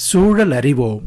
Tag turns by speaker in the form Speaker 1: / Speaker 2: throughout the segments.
Speaker 1: சூழல் அறிவோம்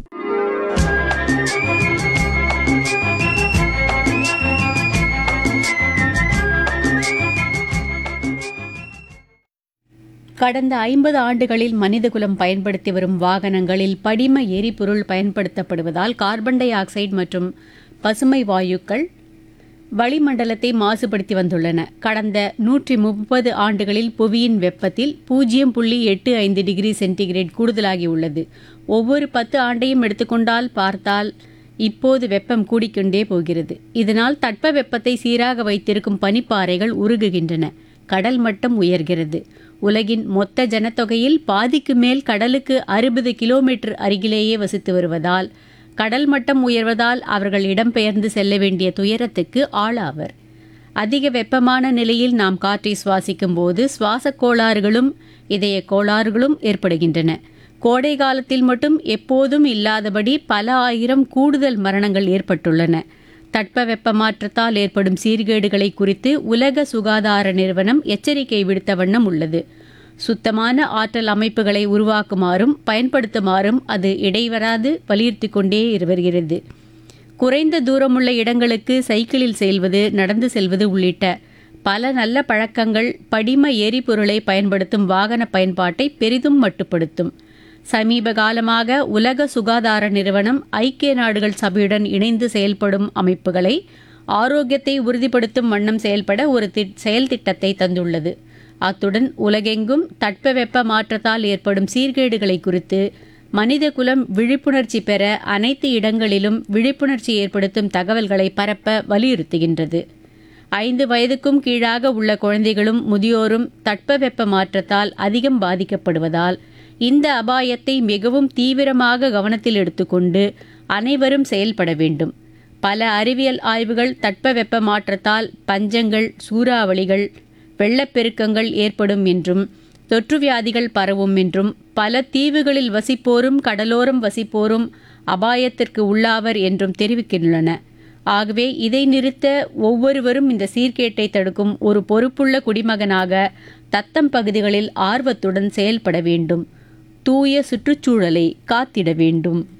Speaker 2: கடந்த ஐம்பது ஆண்டுகளில் மனிதகுலம் பயன்படுத்தி வரும் வாகனங்களில் படிம எரிபொருள் பயன்படுத்தப்படுவதால் கார்பன் டை ஆக்சைடு மற்றும் பசுமை வாயுக்கள் வளிமண்டலத்தை மாசுபடுத்தி வந்துள்ளன கடந்த நூற்றி முப்பது ஆண்டுகளில் புவியின் வெப்பத்தில் பூஜ்ஜியம் புள்ளி எட்டு ஐந்து டிகிரி சென்டிகிரேட் கூடுதலாகி உள்ளது ஒவ்வொரு பத்து ஆண்டையும் எடுத்துக்கொண்டால் பார்த்தால் இப்போது வெப்பம் கூடிக்கொண்டே போகிறது இதனால் தட்ப வெப்பத்தை சீராக வைத்திருக்கும் பனிப்பாறைகள் உருகுகின்றன கடல் மட்டம் உயர்கிறது உலகின் மொத்த ஜனத்தொகையில் பாதிக்கு மேல் கடலுக்கு அறுபது கிலோமீட்டர் அருகிலேயே வசித்து வருவதால் கடல் மட்டம் உயர்வதால் அவர்கள் இடம்பெயர்ந்து செல்ல வேண்டிய துயரத்துக்கு ஆளாவர் அதிக வெப்பமான நிலையில் நாம் காற்றை சுவாசிக்கும் போது சுவாசக் கோளாறுகளும் இதய கோளாறுகளும் ஏற்படுகின்றன கோடை காலத்தில் மட்டும் எப்போதும் இல்லாதபடி பல ஆயிரம் கூடுதல் மரணங்கள் ஏற்பட்டுள்ளன தட்பவெப்ப மாற்றத்தால் ஏற்படும் சீர்கேடுகளை குறித்து உலக சுகாதார நிறுவனம் எச்சரிக்கை விடுத்த வண்ணம் உள்ளது சுத்தமான ஆற்றல் அமைப்புகளை உருவாக்குமாறும் பயன்படுத்துமாறும் அது இடைவராது வலியுறுத்தி கொண்டே வருகிறது குறைந்த தூரமுள்ள இடங்களுக்கு சைக்கிளில் செல்வது நடந்து செல்வது உள்ளிட்ட பல நல்ல பழக்கங்கள் படிம எரிபொருளை பயன்படுத்தும் வாகன பயன்பாட்டை பெரிதும் மட்டுப்படுத்தும் சமீப காலமாக உலக சுகாதார நிறுவனம் ஐக்கிய நாடுகள் சபையுடன் இணைந்து செயல்படும் அமைப்புகளை ஆரோக்கியத்தை உறுதிப்படுத்தும் வண்ணம் செயல்பட ஒரு தி- செயல் திட்டத்தை தந்துள்ளது அத்துடன் உலகெங்கும் தட்பவெப்ப மாற்றத்தால் ஏற்படும் சீர்கேடுகளை குறித்து மனிதகுலம் விழிப்புணர்ச்சி பெற அனைத்து இடங்களிலும் விழிப்புணர்ச்சி ஏற்படுத்தும் தகவல்களை பரப்ப வலியுறுத்துகின்றது ஐந்து வயதுக்கும் கீழாக உள்ள குழந்தைகளும் முதியோரும் தட்பவெப்ப மாற்றத்தால் அதிகம் பாதிக்கப்படுவதால் இந்த அபாயத்தை மிகவும் தீவிரமாக கவனத்தில் எடுத்துக்கொண்டு அனைவரும் செயல்பட வேண்டும் பல அறிவியல் ஆய்வுகள் தட்பவெப்ப மாற்றத்தால் பஞ்சங்கள் சூறாவளிகள் வெள்ளப்பெருக்கங்கள் ஏற்படும் என்றும் தொற்றுவியாதிகள் பரவும் என்றும் பல தீவுகளில் வசிப்போரும் கடலோரம் வசிப்போரும் அபாயத்திற்கு உள்ளாவர் என்றும் தெரிவிக்கின்றன ஆகவே இதை நிறுத்த ஒவ்வொருவரும் இந்த சீர்கேட்டை தடுக்கும் ஒரு பொறுப்புள்ள குடிமகனாக தத்தம் பகுதிகளில் ஆர்வத்துடன் செயல்பட வேண்டும் தூய சுற்றுச்சூழலை காத்திட வேண்டும்